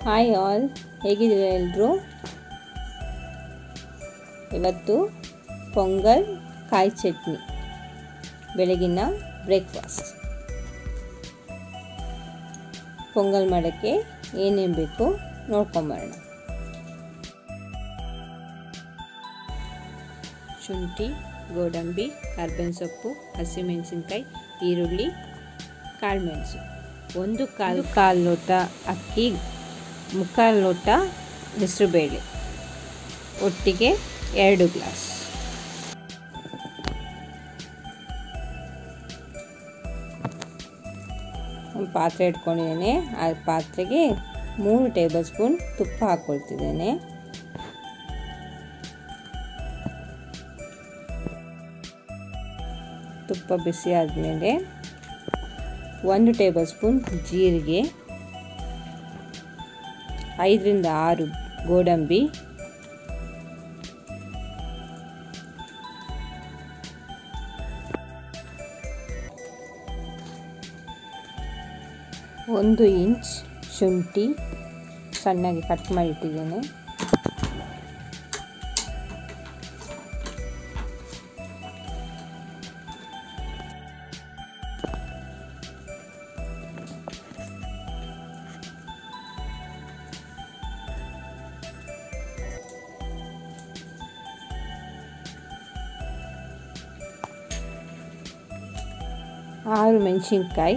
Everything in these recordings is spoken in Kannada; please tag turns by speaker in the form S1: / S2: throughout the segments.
S1: ಹಾಯ್ ಆಲ್ ಹೇಗಿದ್ದೀರಾ ಎಲ್ಲರೂ ಇವತ್ತು ಪೊಂಗಲ್ ಕಾಯಿ ಚಟ್ನಿ ಬೆಳಗಿನ ಬ್ರೇಕ್ಫಾಸ್ಟ್ ಪೊಂಗಲ್ ಮಾಡೋಕ್ಕೆ ಏನೇನು ಬೇಕು ನೋಡ್ಕೊಂಬರೋಣ ಶುಂಠಿ ಗೋಡಂಬಿ ಕರ್ಬೇವಿನ ಸೊಪ್ಪು ಹಸಿಮೆಣಸಿನ್ಕಾಯಿ ಈರುಳ್ಳಿ ಕಾಳುಮೆಣಸು ಒಂದು ಕಾಲು ಕಾಲು ಲೋಟ ಅಕ್ಕಿ ಮುಕ್ಕಾಲು ಲೋಟ ಹೆಸರುಬೇಳೆ ಒಟ್ಟಿಗೆ ಎರಡು ಗ್ಲಾಸ್ ಒಂದು ಪಾತ್ರೆ ಇಟ್ಕೊಂಡಿದ್ದೇನೆ ಆ ಪಾತ್ರೆಗೆ ಮೂರು ಟೇಬಲ್ ಸ್ಪೂನ್ ತುಪ್ಪ ಹಾಕ್ಕೊಳ್ತಿದ್ದೇನೆ ತುಪ್ಪ ಬಿಸಿ ಆದಮೇಲೆ ಒಂದು ಟೇಬಲ್ ಸ್ಪೂನ್ ಜೀರಿಗೆ ಐದರಿಂದ ಆರು ಗೋಡಂಬಿ ಒಂದು ಇಂಚ್ ಶುಂಠಿ ಸಣ್ಣಗೆ ಕಟ್ ಮಾಡಿಟ್ಟಿದ್ದೇನೆ ಆರು ಮೆಣಸಿನ್ಕಾಯಿ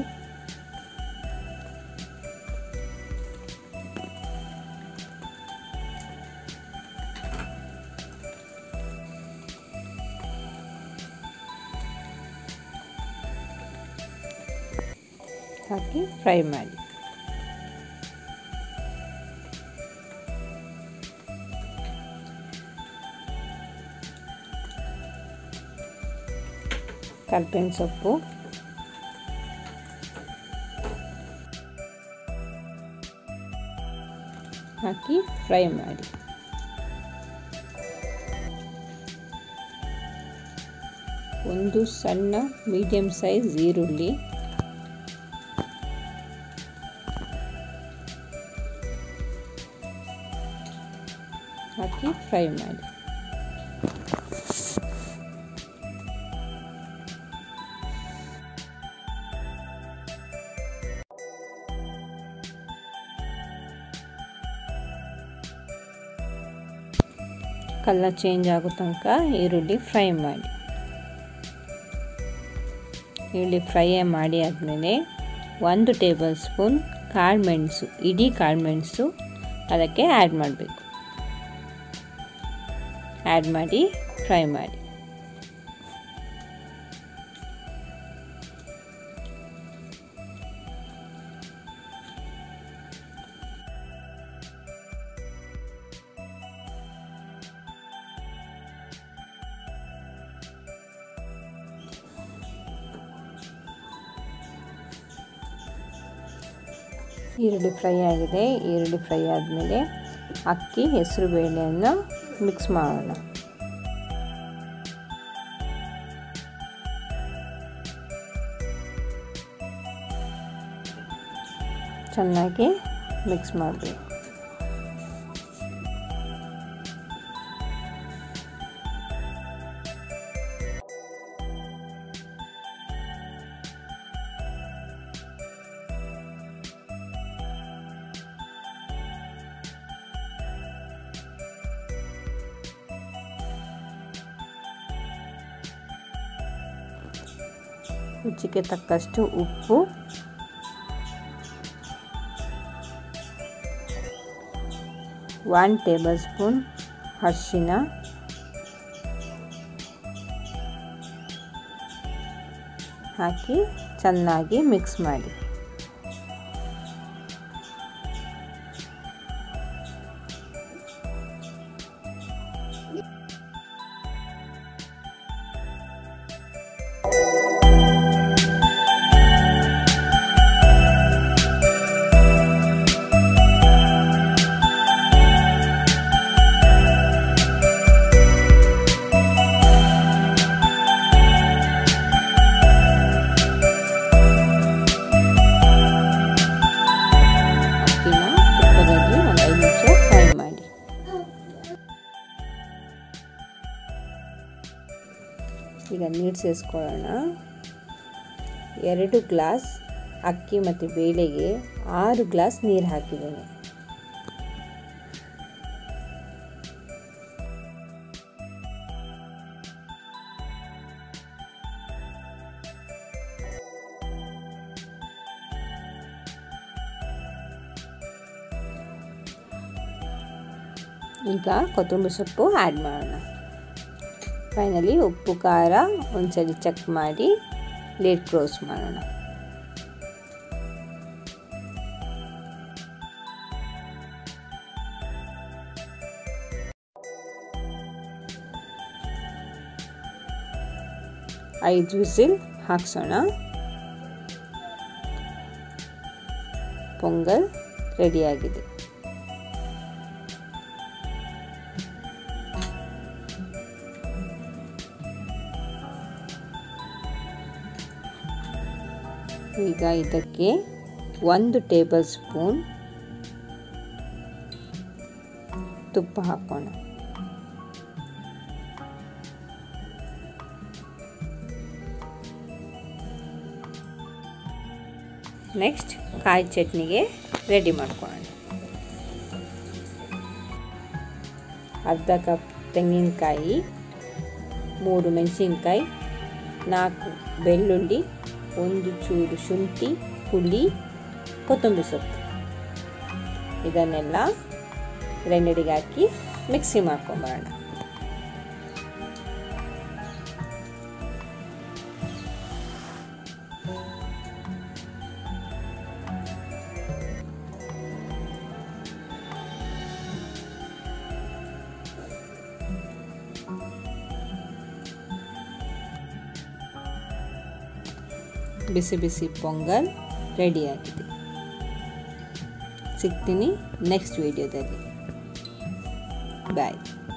S1: ಹಾಕಿ ಫ್ರೈ ಮಾಡಿ ಕರ್ಬೇವಿನ ಸೊಪ್ಪು ಹಾಕಿ ಫ್ರೈ ಮಾಡಿ ಒಂದು ಸಣ್ಣ ಮೀಡಿಯಮ್ ಸೈಜ್ ಈರುಳ್ಳಿ ಹಾಕಿ ಫ್ರೈ ಮಾಡಿ ಕಲರ್ ಚೇಂಜ್ ಆಗೋ ತನಕ ಈರುಳ್ಳಿ ಫ್ರೈ ಮಾಡಿ ಈರುಳ್ಳಿ ಫ್ರೈ ಮಾಡಿ ಆದಮೇಲೆ ಒಂದು ಟೇಬಲ್ ಸ್ಪೂನ್ ಕಾಳುಮೆಣಸು ಇಡೀ ಕಾಳುಮೆಣಸು ಅದಕ್ಕೆ ಆ್ಯಡ್ ಮಾಡಬೇಕು ಆ್ಯಡ್ ಮಾಡಿ ಫ್ರೈ ಮಾಡಿ ಈರುಳ್ಳಿ ಫ್ರೈ ಆಗಿದೆ ಈರುಳ್ಳಿ ಫ್ರೈ ಆದಮೇಲೆ ಅಕ್ಕಿ ಹೆಸರು ಬೇಳೆಯನ್ನು ಮಿಕ್ಸ್ ಮಾಡೋಣ ಚೆನ್ನಾಗಿ ಮಿಕ್ಸ್ ಮಾಡಬೇಕು ರುಚಿಗೆ ತಕ್ಕಷ್ಟು ಉಪ್ಪು ಒನ್ ಟೇಬಲ್ ಸ್ಪೂನ್ ಅರಿಶಿನ ಹಾಕಿ ಚೆನ್ನಾಗಿ ಮಿಕ್ಸ್ ಮಾಡಿ ಈಗ ನೀರು ಸೇರಿಸ್ಕೊಳ್ಳೋಣ ಎರಡು ಗ್ಲಾಸ್ ಅಕ್ಕಿ ಮತ್ತು ಬೇಳೆಗೆ ಆರು ಗ್ಲಾಸ್ ನೀರು ಹಾಕಿದ್ದೇನೆ ಈಗ ಕೊತ್ತಂಬರಿ ಸೊಪ್ಪು ಆ್ಯಡ್ ಮಾಡೋಣ ಫೈನಲಿ ಉಪ್ಪು ಖಾರ ಒಂದ್ಸರಿ ಚೆಕ್ ಮಾಡಿ ಲೇಟ್ ಕ್ಲೋಸ್ ಮಾಡೋಣ ಐದು ವಿಸಿಲ್ ಹಾಕ್ಸೋಣ ಪೊಂಗಲ್ ರೆಡಿಯಾಗಿದೆ ಈಗ ಇದಕ್ಕೆ ಒಂದು ಟೇಬಲ್ ಸ್ಪೂನ್ ತುಪ್ಪ ಹಾಕೋಣ ನೆಕ್ಸ್ಟ್ ಕಾಯಿ ಚಟ್ನಿಗೆ ರೆಡಿ ಮಾಡ್ಕೊಳ್ಳೋಣ ಅರ್ಧ ಕಪ್ ತೆಂಗಿನಕಾಯಿ ಮೂರು ಮೆಣಸಿನ್ಕಾಯಿ ನಾಲ್ಕು ಬೆಳ್ಳುಳ್ಳಿ ಒಂದು ಚೂರು ಶುಂಠಿ ಹುಳಿ ಕೊತ್ತಂಬರಿ ಸೊಪ್ಪು ಇದನ್ನೆಲ್ಲ ಗ್ರೈಂಡರಿಗೆ ಹಾಕಿ ಮಿಕ್ಸಿ ಮಾಡ್ಕೊಂಬರೋಣ ಬಿಸಿ ಬಿಸಿ ಪೊಂಗಲ್ ರೆಡಿಯಾಗಿದೆ ಸಿಗ್ತೀನಿ ನೆಕ್ಸ್ಟ್ ವಿಡಿಯೋದಲ್ಲಿ ಬಾಯ್